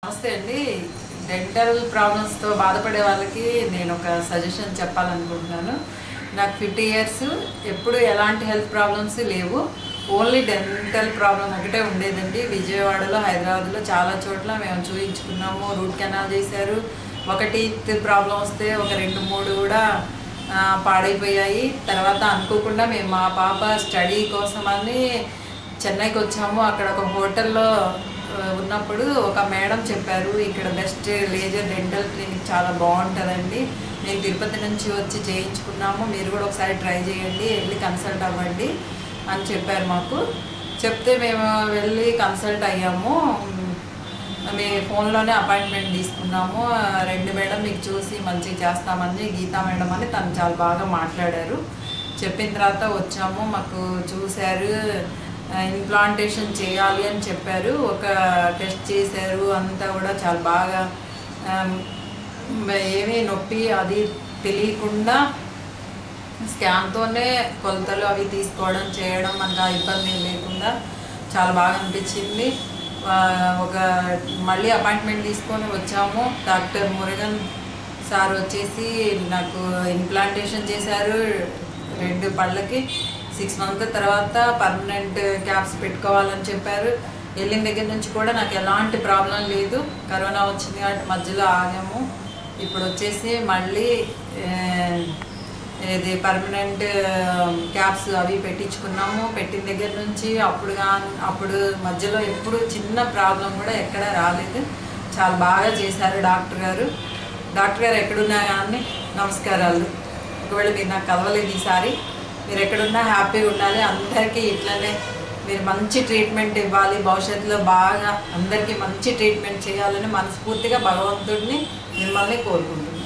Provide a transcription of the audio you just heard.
నమస్తే అండి డెంటల్ ప్రాబ్లమ్స్తో బాధపడే వాళ్ళకి నేను ఒక సజెషన్ చెప్పాలనుకుంటున్నాను నాకు ఫిఫ్టీ ఇయర్స్ ఎప్పుడు ఎలాంటి హెల్త్ ప్రాబ్లమ్స్ లేవు ఓన్లీ డెంటల్ ప్రాబ్లం ఒకటే ఉండేదండి విజయవాడలో హైదరాబాద్లో చాలా చోట్ల మేము చూపించుకున్నాము రూట్ కెనాల్ చేశారు ఒకటి ప్రాబ్లం వస్తే ఒక రెండు మూడు కూడా ఆ, పాడైపోయాయి తర్వాత అనుకోకుండా మేము మా పాప స్టడీ కోసమని చెన్నైకి వచ్చాము అక్కడ ఒక హోటల్లో ఆ, ఉన్నప్పుడు ఒక మేడం చెప్పారు ఇక్కడ బెస్ట్ లేజర్ డెంటల్ క్లినిక్ చాలా బాగుంటుందండి మేము తిరుపతి నుంచి వచ్చి చేయించుకున్నాము మీరు కూడా ఒకసారి ట్రై చేయండి వెళ్ళి కన్సల్ట్ అవ్వండి అని చెప్పారు మాకు చెప్తే మేము వెళ్ళి కన్సల్ట్ అయ్యాము మీ ఫోన్లోనే అపాయింట్మెంట్ తీసుకున్నాము ఆ, రెండు మేడం మీకు చూసి మంచిగా చేస్తామని గీతా మేడం అని తను చాలా బాగా మాట్లాడారు చెప్పిన తర్వాత వచ్చాము మాకు చూశారు ఇంప్లాంటేషన్ చేయాలి అని చెప్పారు ఒక టెస్ట్ చేశారు అంతా కూడా చాలా బాగా ఆమ్, ఏమీ నొప్పి అది తెలియకుండా స్కాన్తోనే కొలతలు అవి తీసుకోవడం చేయడం మనకు ఆ ఇబ్బంది ఏం లేకుండా చాలా బాగా అనిపించింది ఆ, ఒక మళ్ళీ అపాయింట్మెంట్ తీసుకొని వచ్చాము డాక్టర్ మురుగన్ సార్ వచ్చేసి నాకు ఇంప్లాంటేషన్ చేశారు రెండు పళ్ళకి సిక్స్ మంత్ తర్వాత పర్మనెంట్ క్యాప్స్ పెట్టుకోవాలని చెప్పారు వెళ్ళిన దగ్గర నుంచి కూడా నాకు ఎలాంటి ప్రాబ్లం లేదు కరోనా వచ్చింది కాబట్టి మధ్యలో ఆగాము ఇప్పుడు వచ్చేసి మళ్ళీ ఆ, ఇది పర్మనెంట్ క్యాప్స్ అవి పెట్టించుకున్నాము పెట్టిన దగ్గర నుంచి అప్పుడు గా- అప్పుడు మధ్యలో ఎప్పుడు చిన్న ప్రాబ్లం కూడా ఎక్కడ రాలేదు చాలా బాగా చేశారు డాక్టర్ గారు డాక్టర్ గారు ఎక్కడున్నా కానీ నమస్కారాలు ఒకవేళ మీరు నాకు కలవలేదు ఈసారి మీరు ఎక్కడున్నా హ్యాపీగా ఉండాలి అందరికీ ఇట్లనే మీరు మంచి ట్రీట్మెంట్ ఇవ్వాలి భవిష్యత్తులో బాగా అందరికీ మంచి ట్రీట్మెంట్ చేయాలని మనస్ఫూర్తిగా భగవంతుడిని మిమ్మల్ని కోరుకుంటున్నాను